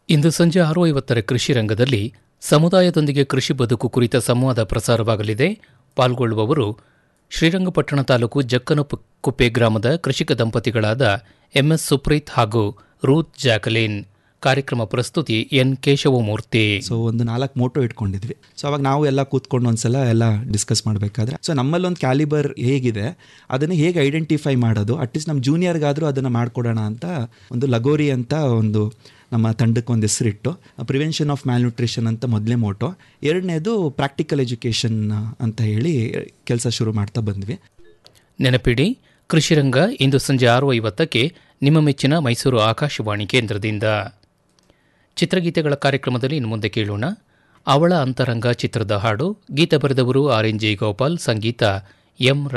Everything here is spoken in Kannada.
ಇಂದು ಸಂಜೆ ಆರು ಐವತ್ತರ ಕೃಷಿ ರಂಗದಲ್ಲಿ ಸಮುದಾಯದೊಂದಿಗೆ ಕೃಷಿ ಬದುಕು ಕುರಿತ ಸಂವಾದ ಪ್ರಸಾರವಾಗಲಿದೆ ಪಾಲ್ಗೊಳ್ಳುವವರು ಶ್ರೀರಂಗಪಟ್ಟಣ ತಾಲೂಕು ಜಕ್ಕನಪು ಕುಪ್ಪೆ ಗ್ರಾಮದ ಕೃಷಿಕ ದಂಪತಿಗಳಾದ ಎಂಎಸ್ ಸುಪ್ರೀತ್ ಹಾಗೂ ರೂತ್ ಜಾಕಲಿನ್ ಕಾರ್ಯಕ್ರಮ ಪ್ರಸ್ತುತಿ ಎನ್ ಕೇಶವಮೂರ್ತಿ ಸೊ ಒಂದು ನಾಲ್ಕು ಮೋಟೋ ಇಟ್ಕೊಂಡಿದ್ವಿ ಸೊ ಅವಾಗ ನಾವು ಎಲ್ಲ ಕೂತ್ಕೊಂಡು ಒಂದ್ಸಲ ಎಲ್ಲ ಡಿಸ್ಕಸ್ ಮಾಡಬೇಕಾದ್ರೆ ಸೊ ನಮ್ಮಲ್ಲಿ ಒಂದು ಕ್ಯಾಲಿಬರ್ ಹೇಗಿದೆ ಅದನ್ನು ಹೇಗೆ ಐಡೆಂಟಿಫೈ ಮಾಡೋದು ಅಟ್ಲೀಸ್ಟ್ ನಮ್ಮ ಜೂನಿಯರ್ಗಾದರೂ ಅದನ್ನು ಮಾಡಿಕೊಡೋಣ ಅಂತ ಒಂದು ಲಗೋರಿ ಅಂತ ಒಂದು ನಮ್ಮ ತಂಡಕ್ಕೆ ಒಂದು ಹೆಸರಿಟ್ಟು ಪ್ರಿವೆನ್ಷನ್ ಆಫ್ ನ್ಯೂಟ್ರಿಷನ್ ಅಂತ ಮೊದಲೇ ಮೋಟೋ ಎರಡನೇದು ಪ್ರಾಕ್ಟಿಕಲ್ ಎಜುಕೇಷನ್ ಅಂತ ಹೇಳಿ ಕೆಲಸ ಶುರು ಮಾಡ್ತಾ ಬಂದ್ವಿ ನೆನಪಿಡಿ ಕೃಷಿರಂಗ ಇಂದು ಸಂಜೆ ಆರು ಐವತ್ತಕ್ಕೆ ನಿಮ್ಮ ಮೆಚ್ಚಿನ ಮೈಸೂರು ಆಕಾಶವಾಣಿ ಕೇಂದ್ರದಿಂದ ಚಿತ್ರಗೀತೆಗಳ ಕಾರ್ಯಕ್ರಮದಲ್ಲಿ ಇನ್ನು ಮುಂದೆ ಕೇಳೋಣ ಅವಳ ಅಂತರಂಗ ಚಿತ್ರದ ಹಾಡು ಗೀತ ಬರೆದವರು ಆರ್ ಎನ್ ಜಿ ಗೋಪಾಲ್ ಸಂಗೀತ ಎಂ